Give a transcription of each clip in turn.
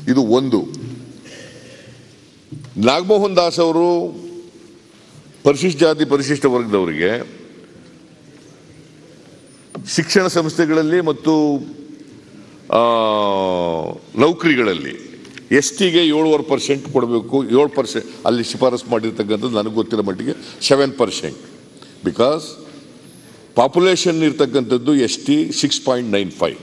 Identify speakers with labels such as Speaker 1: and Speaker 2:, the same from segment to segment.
Speaker 1: ಇದು ಒಂದು ನಾಗಮೋಹನ್ ದಾಸ್ ಅವರು ಪರಿಶಿಷ್ಟ ಜಾತಿ ಪರಿಶಿಷ್ಟ ವರ್ಗದವರಿಗೆ ಶಿಕ್ಷಣ ಸಂಸ್ಥೆಗಳಲ್ಲಿ ಮತ್ತು ಆ, ನೌಕರಿಗಳಲ್ಲಿ ಎಸ್ ಟಿಗೆ ಏಳುವರೆ ಪರ್ಸೆಂಟ್ ಕೊಡಬೇಕು ಏಳು ಪರ್ಸೆಂಟ್ ಅಲ್ಲಿ ಶಿಫಾರಸು ಮಾಡಿರ್ತಕ್ಕಂಥದ್ದು ನನಗೆ ಗೊತ್ತಿರೋ ಮಟ್ಟಿಗೆ ಸೆವೆನ್ ಪರ್ಸೆಂಟ್ ಬಿಕಾಸ್ ಪಾಪ್ಯುಲೇಷನ್ ಇರ್ತಕ್ಕಂಥದ್ದು S T six point nine five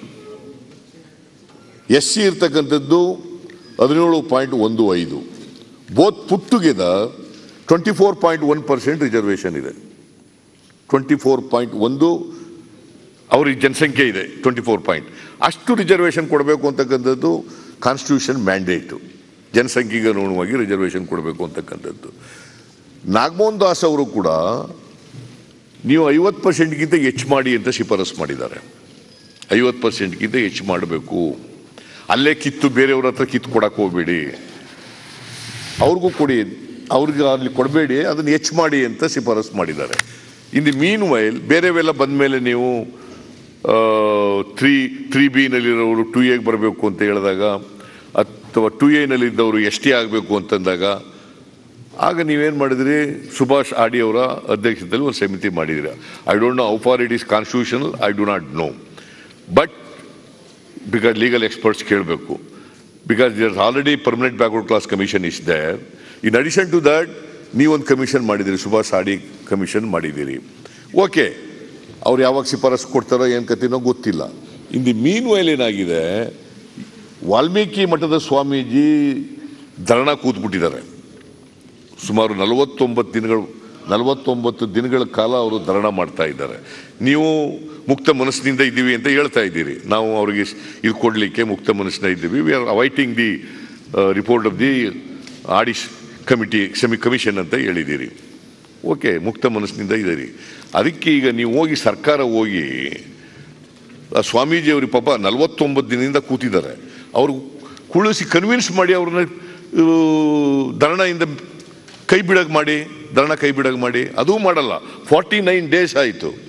Speaker 1: S C ಇರ್ತಕ್ಕಂಥದ್ದು ಹದಿನೇಳು ಪಾಯಿಂಟ್ ಒಂದು ಐದು both put together twenty four point one percent reservation ಇದೆ ಟ್ವೆಂಟಿ ಫೋರ್ ಪಾಯಿಂಟ್ ಒಂದು ಅವ್ರಿಗೆ ಜನಸಂಖ್ಯೆ ಇದೆ ಟ್ವೆಂಟಿ ಫೋರ್ ಪಾಯಿಂಟ್ ಅಷ್ಟು ರಿಸರ್ವೇಷನ್ ಕೊಡಬೇಕು ಅಂತಕ್ಕಂಥದ್ದು ಕಾನ್ಸ್ಟಿಟ್ಯೂಷನ್ ಮ್ಯಾಂಡೇಟು ಜನಸಂಖ್ಯೆಗೆ ಅನುಗುಣವಾಗಿ ರಿಸರ್ವೇಷನ್ ಕೊಡಬೇಕು ಅಂತಕ್ಕಂಥದ್ದು ನಾಗಮೋಹನ್ ದಾಸ್ ಅವರು ಕೂಡ ನೀವು ಐವತ್ತು ಪರ್ಸೆಂಟ್ಗಿಂತ ಹೆಚ್ಚು ಮಾಡಿ ಅಂತ ಶಿಫಾರಸು ಮಾಡಿದ್ದಾರೆ ಐವತ್ತು ಪರ್ಸೆಂಟ್ಗಿಂತ ಹೆಚ್ಚು ಮಾಡಬೇಕು ಅಲ್ಲೇ ಕಿತ್ತು ಬೇರೆಯವ್ರ ಹತ್ರ ಕಿತ್ತು ಕೊಡಕ್ಕೆ ಹೋಗಬೇಡಿ ಅವ್ರಿಗೂ ಕೊಡಿ ಅವ್ರಿಗೆ ಅಲ್ಲಿ ಕೊಡಬೇಡಿ ಅದನ್ನು ಹೆಚ್ಚು ಮಾಡಿ ಅಂತ ಶಿಫಾರಸು ಮಾಡಿದ್ದಾರೆ ಇನ್ ದಿ ಮೀನ್ ವೈಲ್ ಬೇರೆವೆಲ್ಲ ಬಂದ ಮೇಲೆ ನೀವು ತ್ರೀ ತ್ರೀ ಬಿನಲ್ಲಿರೋರು ಟು ಎಗೆ ಬರಬೇಕು ಅಂತ ಹೇಳಿದಾಗ ಅಥವಾ ಟು ಎನಲ್ಲಿದ್ದವರು ಎಸ್ ಟಿ ಆಗಬೇಕು ಅಂತಂದಾಗ ಆಗ ನೀವೇನು ಮಾಡಿದ್ರಿ ಸುಭಾಷ್ ಆಡಿ ಅವರ ಅಧ್ಯಕ್ಷತೆಯಲ್ಲಿ ಒಂದು ಸಮಿತಿ ಮಾಡಿದಿರ I don't know how far it is constitutional I do not know but because legal experts ಕೇಳಬೇಕು because there already permanent backward class commission is there in addition to that ನೀವೊಂದು ಕಮಿಷನ್ ಮಾಡಿದ್ದೀರಿ ಸುಭಾಷ್ ಆಡಿ ಕಮಿಷನ್ ಮಾಡಿದ್ದೀರಿ okay ಅವ್ರು ಯಾವಾಗ ಶಿಫಾರಸು ಕೊಡ್ತಾರೋ ಏನು ಕಥೆನೋ ಗೊತ್ತಿಲ್ಲ ಇನ್ ದಿ ಮೀನ್ ವೈಲ್ ಏನಾಗಿದೆ ವಾಲ್ಮೀಕಿ ಮಠದ ಸ್ವಾಮೀಜಿ ಧರಣ ಕೂತ್ಬಿಟ್ಟಿದ್ದಾರೆ ಸುಮಾರು ನಲವತ್ತೊಂಬತ್ತು ದಿನಗಳು ನಲವತ್ತೊಂಬತ್ತು ದಿನಗಳ ಕಾಲ ಅವರು ಧರಣ ಮಾಡ್ತಾ ಇದ್ದಾರೆ ನೀವು ಮುಕ್ತ ಮನಸ್ಸಿನಿಂದ ಇದ್ದೀವಿ ಅಂತ ಹೇಳ್ತಾ ಇದ್ದೀರಿ ನಾವು ಅವರಿಗೆ ಇದು ಕೊಡಲಿಕ್ಕೆ ಮುಕ್ತ ಮನಸ್ಸಿನ ಇದ್ದೀವಿ we are awaiting the report of the Adi's committee semi commission ಅಂತ ಹೇಳಿದ್ದೀರಿ ಓಕೆ ಮುಕ್ತ ಮನಸ್ಸಿನಿಂದ ಇದ್ದೀರಿ ಅದಕ್ಕೆ ಈಗ ನೀವು ಹೋಗಿ ಸರ್ಕಾರ ಹೋಗಿ ಆ ಸ್ವಾಮೀಜಿ ಅವ್ರಿಗೆ ಪಾಪ ನಲವತ್ತೊಂಬತ್ತು ದಿನದಿಂದ ಕೂತಿದ್ದಾರೆ ಅವರು ಕುಳಿಸಿ ಕನ್ವಿನ್ಸ್ ಮಾಡಿ ಅವ್ರನ್ನ ಆ, ಧರಣದಿಂದ ಕೈ ಬಿಡಕ್ ಮಾಡಿ ಧರಣ ಕೈ ಬಿಡಕ್ ಮಾಡಿ ಅದೂ ಮಾಡಲ್ಲ ಫಾರ್ಟಿ ನೈನ್ ಡೇಸ್ ಆಯಿತು